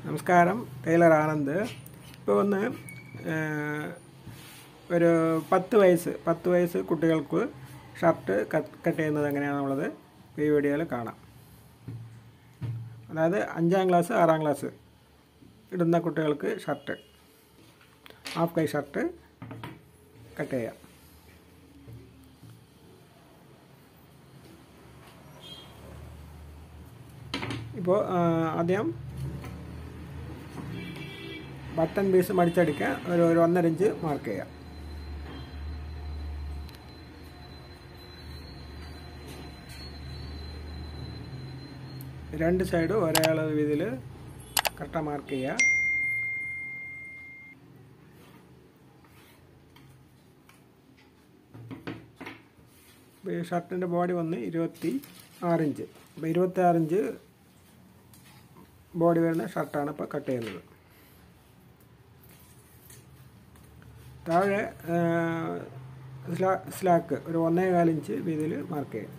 നമസ്കാരം ടൈലർ ആനന്ദ് ഇപ്പോൾ ഒന്ന് ഏഹ്, ഒരു പത്ത് വയസ്സ് പത്ത് വയസ്സ് കുട്ടികൾക്ക് ഷർട്ട് കട്ട് കട്ട് ചെയ്യുന്നത് എങ്ങനെയാണെന്നുള്ളത് ഈ വീഡിയോയിൽ കാണാം അതായത് അഞ്ചാം ക്ലാസ് ആറാം ക്ലാസ് ഇടുന്ന കുട്ടികൾക്ക് ഷർട്ട് ഹാഫ് കൈ ഷർട്ട് കട്ട് ചെയ്യാം ഇപ്പോൾ ആദ്യം ബട്ടൺ പീസ് മടിച്ചടിക്കാൻ ഒരു ഒരു ഒന്നര ഇഞ്ച് മാർക്ക് ചെയ്യാം രണ്ട് സൈഡും ഒരേ അളവ് വീതിയിൽ കറക്റ്റാக മാർക്ക് ചെയ്യുക ഇപ്പോൾ ഈ ഷർട്ടിൻ്റെ ബോഡി വന്ന് ഇരുപത്തി ആറ് ഇഞ്ച് അപ്പോൾ ഇരുപത്തി ആറ് ഇഞ്ച് ബോഡി വരുന്ന ഷർട്ടാണ് ഇപ്പോൾ കട്ട് ചെയ്യുന്നത് താഴെ സ്ലാ സ്ലാക്ക് ഒരു ഒന്നേ കാലിഞ്ച് വീതിയിൽ മാർക്ക് ചെയ്യാം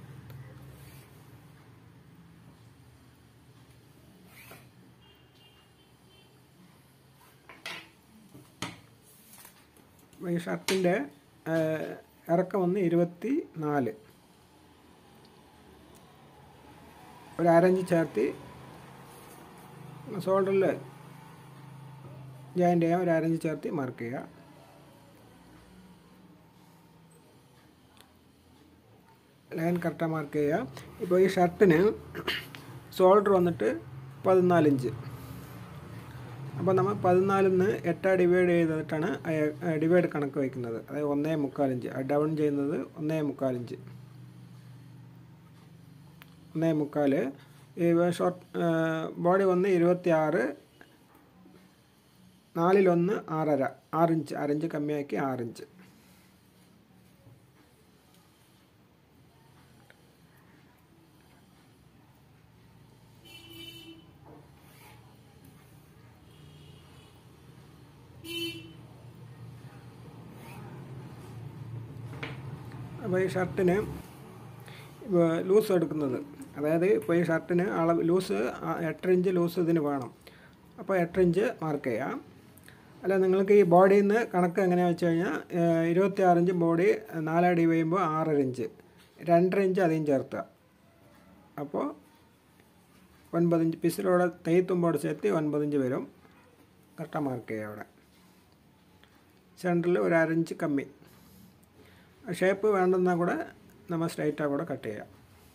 ഈ ഷർട്ടിൻ്റെ ഇറക്കം വന്ന് ഇരുപത്തി നാല് ഒരു അരഞ്ച് ചേർത്തി ഷോൾഡറിൽ ജോയിൻ്റ് ചെയ്യാൻ ഒരു അരഞ്ച് ചേർത്തി മാർക്ക് ചെയ്യുക ലൈൻ കറക്റ്റാக മാർക്ക് ചെയ്യുക ഇപ്പോൾ ഈ ഷർട്ടിന് ഷോൾഡർ വന്നിട്ട് പതിനാലിഞ്ച് അപ്പോൾ നമ്മൾ പതിനാലിൽ നിന്ന് എട്ടാ ഡിവൈഡ് ചെയ്തിട്ടാണ് ഡിവൈഡ് കണക്ക് വയ്ക്കുന്നത് അതായത് ഒന്നേ മുക്കാലിഞ്ച് ഡൗൺ ചെയ്യുന്നത് ഒന്നേ മുക്കാലിഞ്ച് ഒന്നേ മുക്കാൽ ഈ ഷോർട്ട് ബോഡി വന്ന് ഇരുപത്തി ആറ് നാലിലൊന്ന് ആറര ആറിഞ്ച് അരഞ്ച് കമ്മിയാക്കി ആറിഞ്ച് അപ്പോൾ ഈ ഷർട്ടിന് ലൂസ് എടുക്കുന്നത് അതായത് ഇപ്പോൾ ഈ ഷർട്ടിന് അളവ് ലൂസ് എട്ടര ഇഞ്ച് ലൂസ് ഇതിന് വേണം അപ്പോൾ എട്ടര ഇഞ്ച് മാർക്ക് ചെയ്യാം അല്ല നിങ്ങൾക്ക് ഈ ബോഡിയിൽ നിന്ന് കണക്ക് എങ്ങനെയാണെന്ന് വെച്ച് കഴിഞ്ഞാൽ ഇരുപത്തി ആറ് ഇഞ്ച് ബോഡി നാലടി ചെയ്യുമ്പോൾ ആറര ഇഞ്ച് രണ്ടര ഇഞ്ച് അധികം ചേർത്തുക അപ്പോൾ ഒൻപത് ഇഞ്ച് പിസിലോടെ തെയ്ത്തുമ്പോട് ചേർത്തി ഒൻപത് ഇഞ്ച് വരും കറക്റ്റാக മാർക്ക് ചെയ്യുക അവിടെ സെൻറ്ററിൽ ഒരു അരഞ്ച് കമ്മി ഷേപ്പ് വേണ്ടെന്നാൽ കൂടെ നമ്മൾ സ്ട്രൈറ്റാக കൂടെ കട്ട് ചെയ്യാം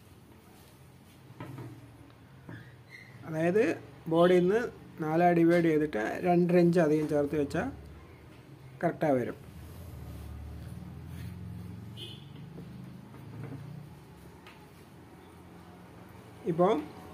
അതായത് ബോഡിയിൽ നിന്ന് നാലാ ഡിവൈഡ് ചെയ്തിട്ട് രണ്ടര ഇഞ്ച് അധികം ചേർത്ത് വെച്ചാൽ കറക്റ്റാக വരും ഇപ്പോൾ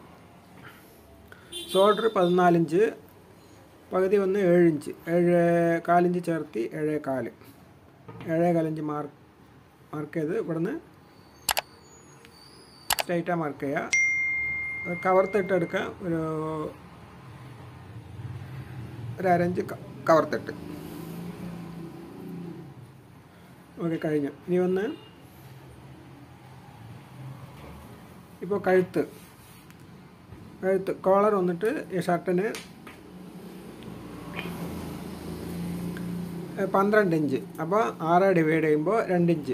ഷോൾഡർ പതിനാലിഞ്ച് പകുതി വന്ന് ഏഴിഞ്ച് ഏഴ് കാലിഞ്ച് ചേർത്തി ഏഴേ കാല് ഏഴേ കാലിഞ്ച് മാർക്ക് മാർക്ക് ചെയ്ത് ഇവിടുന്ന് സ്ട്രൈറ്റാக മാർക്ക് ചെയ്യുക കവർത്തിട്ടെടുക്കുക ഒരു ഒരു അരഞ്ച് കവർത്തിട്ട് ഓക്കെ കഴിഞ്ഞു ഇനി ഒന്ന് ഇപ്പോൾ കഴുത്ത് കഴുത്ത് കോളർ വന്നിട്ട് ഈ ഷർട്ടിന് പന്ത്രണ്ട് ഇഞ്ച് അപ്പോൾ ആറ് ഡിവൈഡ് ചെയ്യുമ്പോൾ രണ്ടിഞ്ച്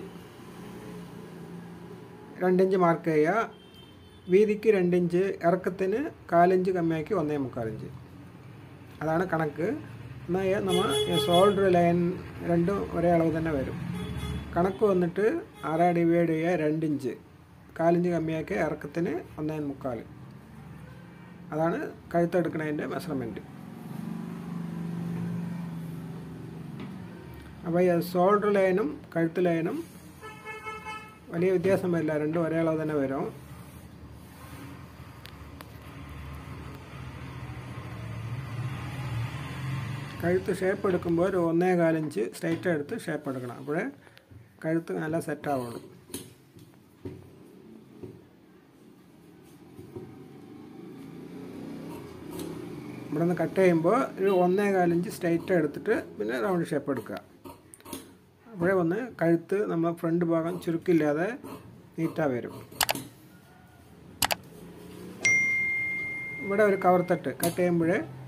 രണ്ടിഞ്ച് മാർക്ക് ചെയ്യുക വീതിക്ക് രണ്ടിഞ്ച് ഇറക്കത്തിന് കാലിഞ്ച് കമ്മിയാക്കി ഒന്നേ മുക്കാലിഞ്ച് അതാണ് കണക്ക് എന്നാൽ നമ്മൾ ഷോൾഡർ ലൈൻ രണ്ടും ഒരേ അളവ് തന്നെ വരും കണക്ക് വന്നിട്ട് ആറ് ഡിവൈഡ് ചെയ്യുക രണ്ടിഞ്ച് കാലിഞ്ച് കമ്മിയാക്കി ഇറക്കത്തിന് ഒന്നേ മുക്കാൽ അതാണ് കഴുത്തെടുക്കുന്നതിൻ്റെ മെഷർമെൻറ്റ് അപ്പോൾ ഈ ഷോൾഡർ ലൈനും കഴുത്ത് ലൈനും വലിയ വ്യത്യാസം വരില്ല രണ്ടും ഒരേ അളവ് തന്നെ വരും കഴുത്ത് ഷേപ്പ് എടുക്കുമ്പോൾ ഒരു ഒന്നേ കാലിഞ്ച് സ്ട്രൈറ്റ് എടുത്ത് ഷേപ്പ് എടുക്കണം അപ്പോഴേ കഴുത്ത് നല്ല സെറ്റ് ആവുള്ളൂ ഇവിടെ നിന്ന് കട്ട് ചെയ്യുമ്പോൾ ഒരു ഒന്നേ കാലിഞ്ച് സ്ട്രൈറ്റ് എടുത്തിട്ട് പിന്നെ റൗണ്ട് ഷേപ്പ് എടുക്കുക അപ്പോഴേ വന്ന് കഴുത്ത് നമ്മൾ ഫ്രണ്ട് ഭാഗം ചുരുക്കില്ലാതെ നീറ്റാ വരും ഇവിടെ ഒരു കവർ തട്ട് കട്ട് ചെയ്യുമ്പോഴേ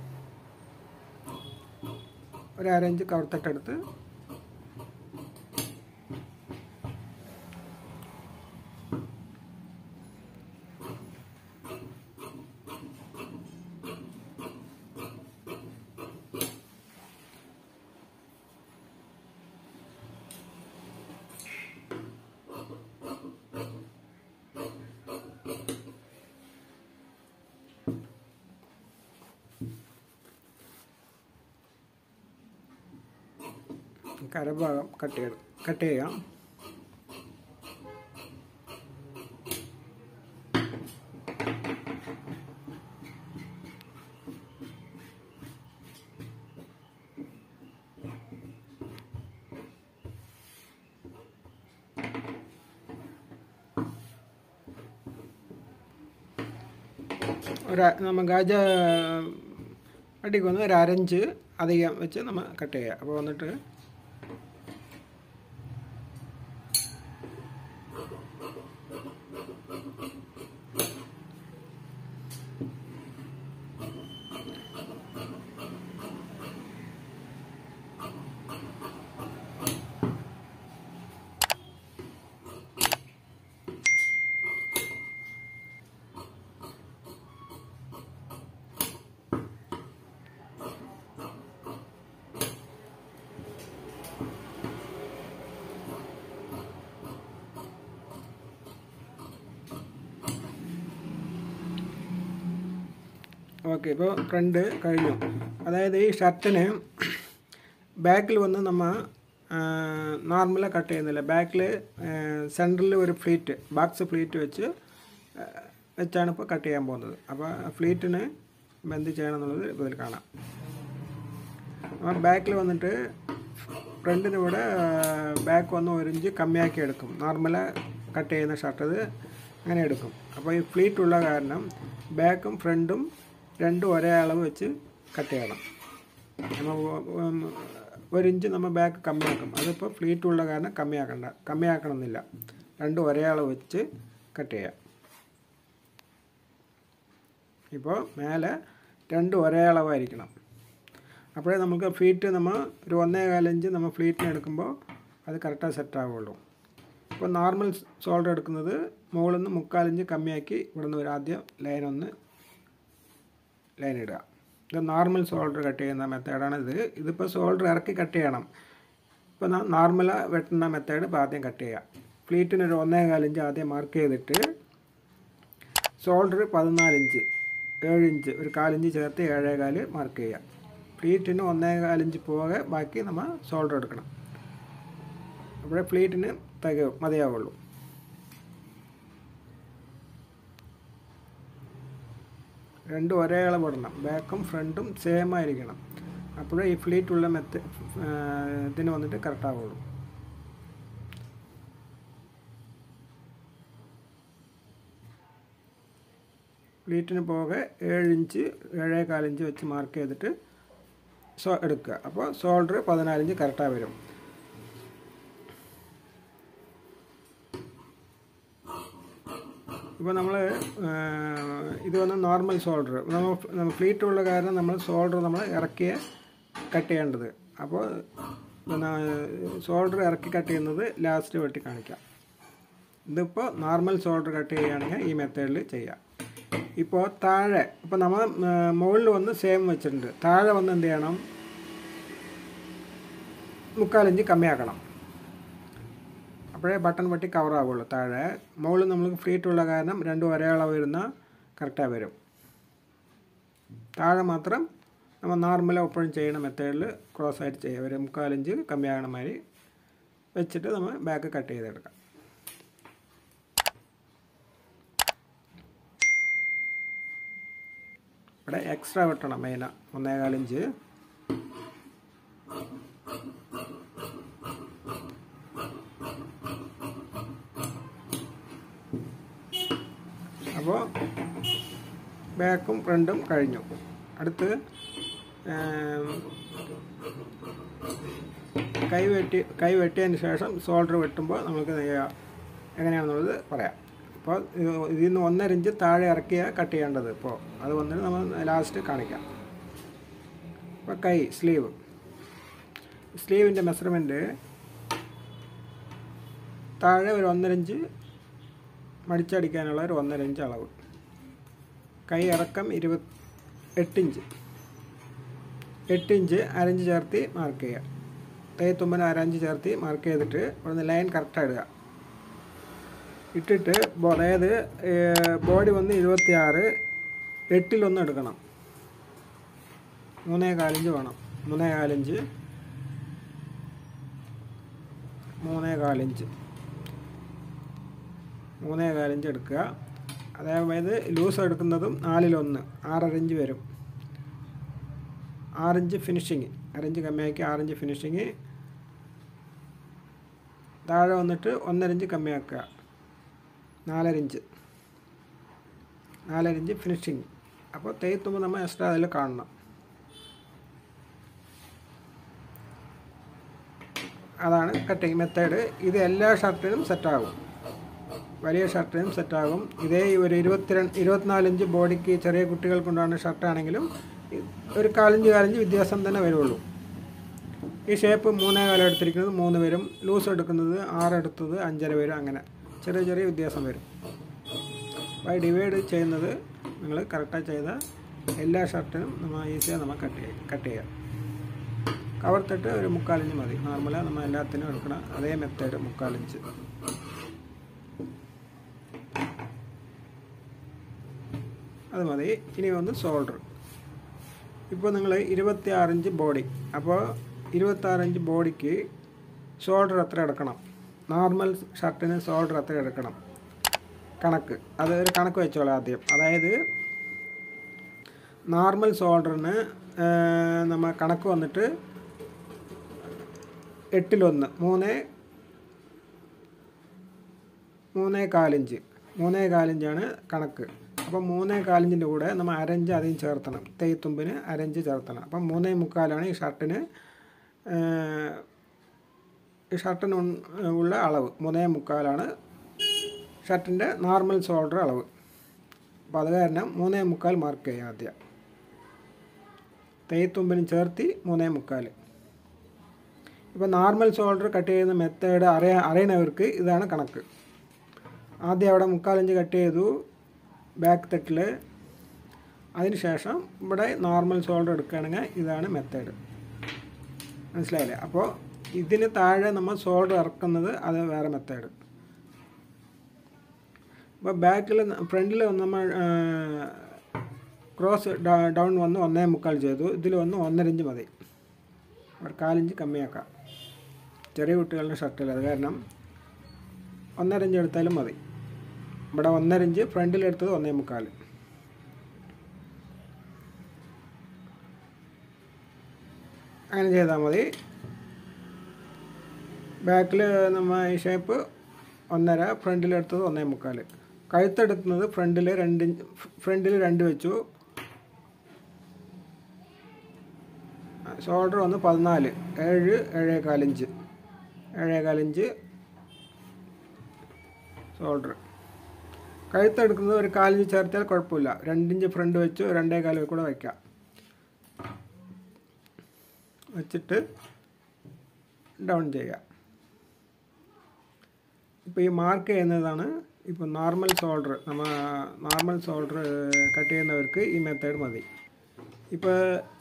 ഒരു അരഞ്ച് കവർത്തട്ടെടുത്ത് കരഭാഗം കട്ട് ചെയ്ത് കട്ട് ചെയ്യാം ഒരു നമ്മൾ ഗാജ അടിക്ക് വന്ന് ഒരു അരഞ്ച് അധികം വെച്ച് നമ്മൾ കട്ട് ചെയ്യുക അപ്പോൾ വന്നിട്ട് ഓക്കെ ഇപ്പോൾ ഫ്രണ്ട് കഴിഞ്ഞു അതായത് ഈ ഷർട്ടിന് ബാക്കിൽ വന്ന് നമ്മൾ നോർമലായി കട്ട് ചെയ്യുന്നില്ല ബാക്കിൽ സെൻറ്ററിൽ ഒരു ഫ്ലീറ്റ് ബാക്സ് ഫ്ലീറ്റ് വെച്ച് ആ, വെച്ചാണ് ഇപ്പോൾ കട്ട് ചെയ്യാൻ പോകുന്നത് അപ്പോൾ ഫ്ലീറ്റിന് എന്ത് ചെയ്യണം എന്നുള്ളത് ഇതിൽ കാണാം അപ്പോൾ ബാക്കിൽ വന്നിട്ട് ഫ്രണ്ടിന് ഇവിടെ ബാക്ക് വന്ന് ഒരു ഇഞ്ച് കമ്മിയാക്കി എടുക്കും നോർമലായി കട്ട് ചെയ്യുന്ന ഷർട്ട് അത് അങ്ങനെ എടുക്കും അപ്പോൾ ഈ ഫ്ലീറ്റ് ഉള്ള കാരണം ബാക്കും ഫ്രണ്ടും രണ്ടും ഒരേ അളവ് വെച്ച് കട്ട് ചെയ്യണം നമ്മൾ ഉം, ഒരു ഇഞ്ച് നമ്മൾ ബാക്ക് കമ്മിയാക്കും അതിപ്പോൾ ഫ്ലീറ്റ് ഉള്ള കാരണം കമ്മിയാക്കണ്ട കമ്മിയാക്കണമെന്നില്ല രണ്ടും ഒരേ അളവ് വെച്ച് കട്ട് ചെയ്യാം ഇപ്പോൾ മേലെ രണ്ടും ഒരേ അളവായിരിക്കണം അപ്പോഴേ നമുക്ക് ഫ്ലീറ്റ് നമ്മൾ ഒരു ഒന്നേ കാലഞ്ച് നമ്മൾ ഫ്ലീറ്റിന് എടുക്കുമ്പോൾ അത് കറക്റ്റായി സെറ്റ് ആവുള്ളൂ ഇപ്പോൾ നോർമൽ സോൾഡർ എടുക്കുന്നത് മുകളിൽ നിന്ന് മുക്കാലിഞ്ച് കമ്മിയാക്കി ഇവിടുന്ന് ഒരു ആദ്യം ലൈൻ ഒന്ന് ലൈൻ ഇടുക ഇത് നോർമൽ സോൾഡർ കട്ട് ചെയ്യുന്ന മെത്തേഡാണ് ഇത് ഇതിപ്പോൾ സോൾഡർ ഇറക്കി കട്ട് ചെയ്യണം ഇപ്പോൾ നോർമൽ വെട്ടുന്ന മെത്തേഡ് ഇപ്പോൾ ആദ്യം കട്ട് ചെയ്യുക ഫ്ലീറ്റിന് ഒരു ഒന്നേ കാലിഞ്ച് ആദ്യം മാർക്ക് ചെയ്തിട്ട് ഷോൾഡർ പതിനാലിഞ്ച് ഏഴ് ഇഞ്ച് ഒരു കാലിഞ്ച് ചേർത്ത് ഏഴേകാല് മാർക്ക് ചെയ്യുക ഫ്ലീറ്റിന് ഒന്നേ കാലിഞ്ച് പോകെ ബാക്കി നമ്മൾ ഷോൾഡർ എടുക്കണം അവിടെ ഫ്ലീറ്റിന് തികയും മതിയാവുള്ളൂ രണ്ടും ഒരേ അളവിടണം ബാക്കും ഫ്രണ്ടും സെയിം ആയിരിക്കണം അപ്പോഴേ ഈ ഫ്ലീറ്റുള്ള മെത്ത് ഇതിന് വന്നിട്ട് കറക്റ്റ് ആവുള്ളൂ ഫ്ലീറ്റിന് പോകെ ഏഴ് ഇഞ്ച് ഏഴേ കാലിഞ്ച് വെച്ച് മാർക്ക് ചെയ്തിട്ട് സോ എടുക്കുക അപ്പോൾ ഷോൾഡർ പതിനാലിഞ്ച് കറക്റ്റായി വരും ഇപ്പോൾ നമ്മൾ ഇത് വന്ന് നോർമൽ ഷോൾഡർ നമ്മൾ നമ്മൾ ഫ്ലീറ്റ് ഉള്ള കാരണം നമ്മൾ ഷോൾഡർ നമ്മൾ ഇറക്കിയ കട്ട് ചെയ്യേണ്ടത് അപ്പോൾ പിന്നെ ഷോൾഡർ ഇറക്കി കട്ട് ചെയ്യുന്നത് ലാസ്റ്റ് വെട്ടി കാണിക്കാം ഇതിപ്പോൾ നോർമൽ ഷോൾഡർ കട്ട് ചെയ്യുകയാണെങ്കിൽ ഈ മെത്തേഡിൽ ചെയ്യാം ഇപ്പോൾ താഴെ ഇപ്പോൾ നമ്മൾ മുകളിൽ വന്ന് സെയിം വെച്ചിട്ടുണ്ട് താഴെ വന്ന് എന്ത് ചെയ്യണം മുക്കാലിഞ്ച് കമ്മിയാക്കണം അപ്പോഴേ ബട്ടൺ വെട്ടി കവർ ആവുള്ളൂ താഴെ മുകളിൽ നമുക്ക് ഫ്ലീറ്റ് ഉള്ള കാരണം രണ്ടും ഒരേ അളവ് വരുന്ന കറക്റ്റായി വരും താഴെ മാത്രം നമ്മൾ നോർമൽ എപ്പോഴും ചെയ്യുന്ന മെത്തേഡിൽ ക്രോസ് ആയിട്ട് ചെയ്യുക ഒരു മുക്കാലിഞ്ച് കമ്മിയാകണ മാതിരി വെച്ചിട്ട് നമ്മൾ ബാക്ക് കട്ട് ചെയ്തെടുക്കാം ഇവിടെ എക്സ്ട്രാ വെട്ടണം മെയിന ഒന്നേകാലിഞ്ച് അപ്പോൾ ബാക്കും ഫ്രണ്ടും കഴിഞ്ഞു അടുത്ത് കൈ വെട്ടി കൈ വെട്ടിയതിന് ശേഷം ഷോൾഡർ വെട്ടുമ്പോൾ നമുക്ക് എങ്ങനെയാണെന്നുള്ളത് പറയാം അപ്പോൾ ഇതിൽ നിന്ന് ഒന്നര ഇഞ്ച് താഴെ ഇറക്കിയാണ് കട്ട് ചെയ്യേണ്ടത് ഇപ്പോൾ അത് വന്നിട്ട് നമ്മൾ ലാസ്റ്റ് കാണിക്കാം അപ്പോൾ കൈ സ്ലീവ് സ്ലീവിൻ്റെ മെഷർമെൻറ്റ് താഴെ ഒരു ഒന്നരഞ്ച് മടിച്ചടിക്കാനുള്ള ഒരു ഒന്നരഞ്ച് അളവ് കൈ ഇറക്കം ഇരുപത് എട്ടിഞ്ച് എട്ടിഞ്ച് അരഞ്ച് ചേർത്തി മാർക്ക് ചെയ്യുക തേത്തുമ്പന് അരഞ്ച് ചേർത്തി മാർക്ക് ചെയ്തിട്ട് ഇവിടുന്ന് ലൈൻ കറക്റ്റ് ഇടുക ഇട്ടിട്ട് ബോ- അതായത് ബോഡി വന്ന് ഇരുപത്തിയാറ് എട്ടിലൊന്ന് എടുക്കണം മൂന്നേ കാലിഞ്ച് വേണം മൂന്നേ കാലിഞ്ച് മൂന്നേ കാലിഞ്ച് മൂന്നേ കാലിഞ്ച് എടുക്കുക അതായത് ലൂസ് എടുക്കുന്നതും നാലിലൊന്ന് ആറരഞ്ച് വരും ആറിഞ്ച് ഫിനിഷിങ് അരഞ്ച് കമ്മിയാക്കി ആറിഞ്ച് ഫിനിഷിങ് താഴെ വന്നിട്ട് ഒന്നരഞ്ച് കമ്മിയാക്കുക നാലരഞ്ച് നാലരഞ്ച് ഫിനിഷിങ് അപ്പോൾ തേത്തുമ്പോൾ നമ്മൾ എക്സ്ട്രാ അതിൽ കാണണം അതാണ് കട്ടിങ് മെത്തേഡ് ഇത് എല്ലാ ഷർട്ടിനും സെറ്റാകും വലിയ ഷർട്ടിനും സെറ്റാകും ഇതേ ഒരു ഇരുപത്തിരണ്ട് ഇരുപത്തിനാലിഞ്ച് ബോഡിക്ക് ചെറിയ കുട്ടികൾക്കുണ്ടാകുന്ന ഷർട്ടാണെങ്കിലും ഇ- ഒരു കാലഞ്ച് കാലഞ്ച് വ്യത്യാസം തന്നെ വരുള്ളൂ ഈ ഷേപ്പ് മൂന്നേ കാലം എടുത്തിരിക്കുന്നത് മൂന്ന് വരും ലൂസ് എടുക്കുന്നത് ആറ് എടുത്തത് അഞ്ചര വരും അങ്ങനെ ചെറിയ ചെറിയ വ്യത്യാസം വരും ബൈ ഡിവൈഡ് ചെയ്യുന്നത് നിങ്ങൾ കറക്റ്റായി ചെയ്താൽ എല്ലാ ഷർട്ടിനും നമ്മൾ ഈസിയായി നമ്മൾ കട്ട് ചെയ്യും കട്ട് ചെയ്യാം കവർത്തിട്ട് ഒരു മുക്കാലിഞ്ച് മതി നോർമലായി നമ്മൾ എല്ലാത്തിനും എടുക്കണം അതേ മെത്തേഡ് മുക്കാലിഞ്ച് അത് മതി ഇനി ഒന്ന് ഷോൾഡർ ഇപ്പോൾ നിങ്ങൾ ഇരുപത്തി ആറിഞ്ച് ബോഡി അപ്പോൾ ഇരുപത്താറിഞ്ച് ബോഡിക്ക് ഷോൾഡർ എത്ര എടുക്കണം നോർമൽ ഷർട്ടിന് ഷോൾഡർ എത്ര എടുക്കണം കണക്ക് അത് ഒരു കണക്ക് വെച്ചോളാം ആദ്യം അതായത് നോർമൽ ഷോൾഡറിന് നമ്മൾ കണക്ക് വന്നിട്ട് എട്ടിലൊന്ന് മൂന്ന് മൂന്നേ കാലിഞ്ച് മൂന്നേ കാലിഞ്ചാണ് കണക്ക് അപ്പം മൂന്നേ കാലിഞ്ചിൻ്റെ കൂടെ നമ്മൾ അരഞ്ച് അധികം ചേർത്തണം തേയ്ത്തുമ്പിന് അരഞ്ച് ചേർത്തണം അപ്പം മൂന്നേ മുക്കാലാണ് ഈ ഷർട്ടിന് ഏഹ്, ഈ ഷർട്ടിന് ഉൺ- ഉള്ള അളവ് മൂന്നേ മുക്കാലാണ് ഷർട്ടിൻ്റെ നോർമൽ ഷോൾഡർ അളവ് അപ്പോൾ അത് കാരണം മൂന്നേ മുക്കാൽ മാർക്ക് ചെയ്യുക ആദ്യം തേയ്ത്തുമ്പിനും ചേർത്തി മൂന്നേ മുക്കാൽ ഇപ്പോൾ നോർമൽ ഷോൾഡർ കട്ട് ചെയ്യുന്ന മെത്തേഡ് അറിയ അറിയണവർക്ക് ഇതാണ് കണക്ക് ആദ്യം അവിടെ മുക്കാലഞ്ച് കട്ട് ചെയ്തു ബാക്ക് തട്ടിൽ അതിനുശേഷം ഇവിടെ നോർമൽ ഷോൾഡർ എടുക്കുകയാണെങ്കിൽ ഇതാണ് മെത്തേഡ് മനസ്സിലായില്ലേ അപ്പോൾ ഇതിന് താഴെ നമ്മൾ ഷോൾഡർ ഇറക്കുന്നത് അത് വേറെ മെത്തേഡ് അപ്പോൾ ബാക്കിൽ ഫ്രണ്ടിൽ നമ്മൾ ക്രോസ് ഡൗൺ വന്ന് ഒന്നേ മുക്കാൽ ചെയ്തു ഇതിൽ വന്ന് ഒന്നരഞ്ച് മതി ഒരു കാലിഞ്ച് കമ്മിയാക്കാം ചെറിയ കുട്ടികളുടെ ഷർട്ടിൽ അത് കാരണം ഒന്നരഞ്ച് എടുത്താലും മതി ഇവിടെ ഒന്നരഞ്ച് ഫ്രണ്ടിലെടുത്തത് ഒന്നേ മുക്കാൽ അങ്ങനെ ചെയ്താൽ മതി ബാക്കിൽ നമ്മൾ ഈ ഷേപ്പ് ഒന്നര ഫ്രണ്ടിലെടുത്തത് ഒന്നേ മുക്കാൽ കഴുത്തെടുക്കുന്നത് ഫ്രണ്ടിൽ രണ്ട് ഫ്രണ്ടിൽ രണ്ട് വെച്ചു ഷോൾഡർ വന്ന് പതിനാല് ഏഴ് ഏഴേകാലിഞ്ച് ഏഴേകാലിഞ്ച് ഷോൾഡർ കഴുത്തെടുക്കുന്നത് ഒരു കാലിഞ്ച് ചേർത്താൽ കുഴപ്പമില്ല രണ്ടിഞ്ച് ഫ്രണ്ട് വെച്ച് രണ്ടേ കാലിൽ കൂടെ വയ്ക്കാം വെച്ചിട്ട് ഡൗൺ ചെയ്യുക ഇപ്പോൾ ഈ മാർക്ക് ചെയ്യുന്നതാണ് ഇപ്പോൾ നോർമൽ ഷോൾഡർ നമ്മൾ നോർമൽ ഷോൾഡർ കട്ട് ചെയ്യുന്നവർക്ക് ഈ മെത്തേഡ് മതി ഇപ്പോൾ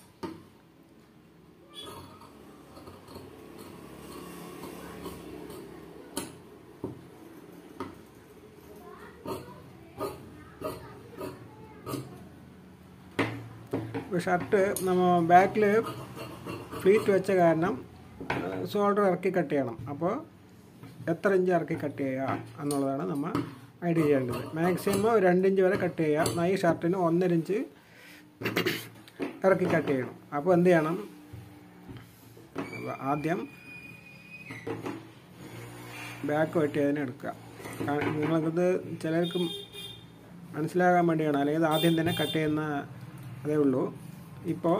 ഇപ്പോൾ ഷർട്ട് നമ്മൾ ബാക്കിൽ ഫ്ലീറ്റ് വെച്ച കാരണം ഷോൾഡർ ഇറക്കി കട്ട് ചെയ്യണം അപ്പോൾ എത്ര ഇഞ്ച് ഇറക്കി കട്ട് ചെയ്യുക എന്നുള്ളതാണ് നമ്മൾ ഐഡിയ ചെയ്യേണ്ടത് മാക്സിമം ഒരു രണ്ട് ഇഞ്ച് വരെ കട്ട് ചെയ്യുക എന്നാൽ ഈ ഷർട്ടിന് ഒന്നര ഇഞ്ച് ഇറക്കി കട്ട് ചെയ്യണം അപ്പോൾ എന്ത് ചെയ്യണം അപ്പോൾ ആദ്യം ബാക്ക് വെട്ടിയതിനെ എടുക്കുക കാ- നിങ്ങൾക്കിത് ചിലർക്ക് മനസ്സിലാകാൻ വേണ്ടിയാണ് അല്ലെങ്കിൽ ഇത് ആദ്യം തന്നെ കട്ട് ചെയ്യുന്ന അതേ ഉള്ളൂ ഇപ്പോൾ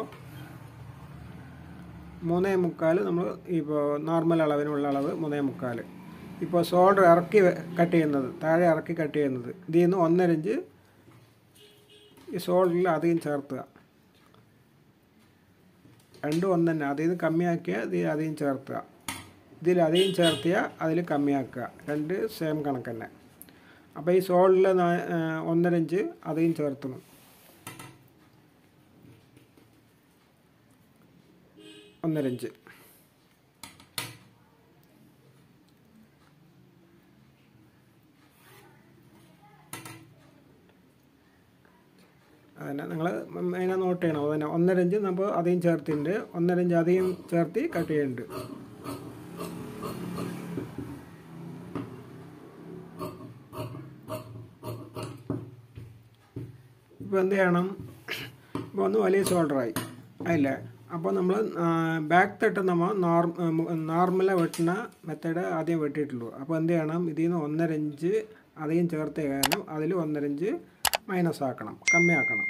മൂന്നേ മുക്കാൽ നമ്മൾ ഇപ്പോൾ നോർമൽ അളവിനുള്ള അളവ് മൂന്നേ മുക്കാൽ ഇപ്പോൾ ഷോൾഡർ ഇറക്കി കട്ട് ചെയ്യുന്നത് താഴെ ഇറക്കി കട്ട് ചെയ്യുന്നത് ഇതിൽ നിന്ന് ഒന്നര ഇഞ്ച് ഈ ഷോൾഡറിൽ അധികം ചേർത്തുക രണ്ടും ഒന്ന് തന്നെ അതിൽ നിന്ന് കമ്മിയാക്കിയാൽ ഇതിൽ അധികം ചേർത്തുക ഇതിൽ അധികം ചേർത്തിയാൽ അതിൽ കമ്മിയാക്കുക രണ്ട് സെയിം കണക്ക് തന്നെ അപ്പോൾ ഈ സോളിൽ ഒന്നര ഇഞ്ച് അധികം ചേർത്തണം ഒന്നര ഇഞ്ച് അതന്നെ നിങ്ങൾ അതിനെ നോട്ട് ചെയ്യണം അതന്നെ ഒന്നര ഇഞ്ച് നമ്മൾ അധികം ചേർത്തിട്ടുണ്ട് ഒന്നര ഇഞ്ച് അധികം ചേർത്തി കട്ട് ചെയ്യുന്നുണ്ട് ഇപ്പോൾ എന്ത് ചെയ്യണം ഇപ്പോൾ ഒന്ന് വലിയ ഷോൾഡറായി അതില്ലേ അപ്പോൾ നമ്മൾ ബാക്ക് തട്ട് നമ്മൾ നോർമല വെട്ടുന്ന മെത്തേഡ് ആദ്യം വെട്ടിയിട്ടുള്ളൂ അപ്പോൾ എന്ത് ചെയ്യണം ഇതിൽ നിന്ന് ഒന്നര ഇഞ്ച് അധികം ചേർത്ത് കാരണം അതിൽ ഒന്നര ഇഞ്ച് മൈനസ് ആക്കണം കമ്മിയാക്കണം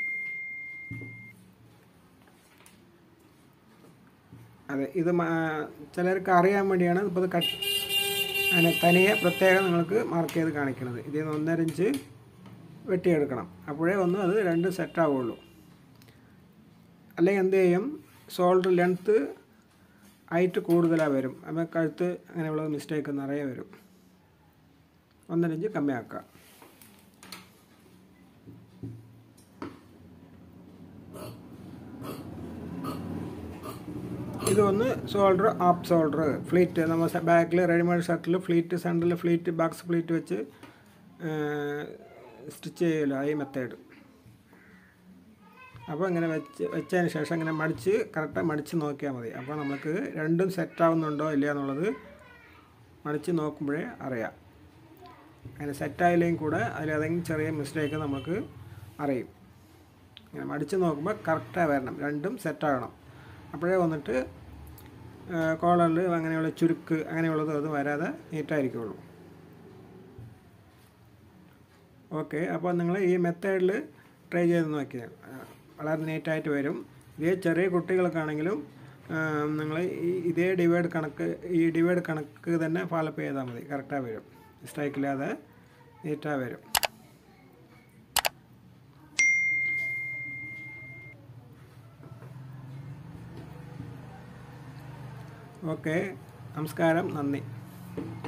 അതെ ഇത് ചിലർക്ക് അറിയാൻ വേണ്ടിയാണ് ഇപ്പോൾ ഇത് കട്ട് അങ്ങനെ തനിയെ പ്രത്യേകം നിങ്ങൾക്ക് മാർക്ക് ചെയ്ത് കാണിക്കുന്നത് ഇതിൽ നിന്ന് ഒന്നര ഇഞ്ച് വെട്ടിയെടുക്കണം അപ്പോഴേ ഒന്ന് അത് രണ്ട് സെറ്റ് ആവുള്ളൂ അല്ലെങ്കിൽ എന്ത് ചെയ്യും ഷോൾഡർ ലെങ്ത്ത് ഹൈറ്റ് കൂടുതലായി വരും അപ്പോൾ കഴുത്ത് അങ്ങനെയുള്ള മിസ്റ്റേക്ക് നിറയെ വരും ഒന്നര ഇഞ്ച് കമ്മിയാക്കുക ഇതൊന്ന് ഷോൾഡർ ആപ്പ് ഷോൾഡർ ഫ്ലീറ്റ് നമ്മൾ ബാക്കിൽ റെഡിമെയ്ഡ് ഷർട്ടിൽ ഫ്ലീറ്റ് സെൻറ്ററിൽ ഫ്ലീറ്റ് ബാക്സ് ഫ്ലീറ്റ് വെച്ച് സ്റ്റിച്ച് ചെയ്യുമല്ലോ ഈ മെത്തേഡ് അപ്പോൾ ഇങ്ങനെ വെച്ച് വെച്ചതിന് ശേഷം ഇങ്ങനെ മടിച്ച് കറക്റ്റായി മടിച്ച് നോക്കിയാൽ മതി അപ്പോൾ നമുക്ക് രണ്ടും സെറ്റ് ആവുന്നുണ്ടോ ഇല്ല എന്നുള്ളത് മടിച്ച് നോക്കുമ്പോഴേ അറിയാം അങ്ങനെ സെറ്റായില്ലെങ്കിൽ കൂടെ അതിലേതെങ്കിലും ചെറിയ മിസ്റ്റേക്ക് നമുക്ക് അറിയും ഇങ്ങനെ മടിച്ച് നോക്കുമ്പോൾ കറക്റ്റായി വരണം രണ്ടും സെറ്റാകണം അപ്പോഴേ വന്നിട്ട് കോളറിൽ അങ്ങനെയുള്ള ചുരുക്ക് അങ്ങനെയുള്ളത് അത് വരാതെ നീറ്റായിരിക്കുള്ളൂ ഓക്കെ അപ്പോൾ നിങ്ങൾ ഈ മെത്തേഡിൽ ട്രൈ ചെയ്ത് നോക്കിയാൽ വളരെ നീറ്റായിട്ട് വരും ഇതേ ചെറിയ കുട്ടികൾക്കാണെങ്കിലും നിങ്ങൾ ഈ ഇതേ ഡിവൈഡ് കണക്ക് ഈ ഡിവൈഡ് കണക്ക് തന്നെ ഫോളോ ചെയ്താൽ മതി കറക്റ്റായി വരും മിസ്റ്റേക്കില്ലാതെ നീറ്റായി വരും ഓക്കെ നമസ്കാരം നന്ദി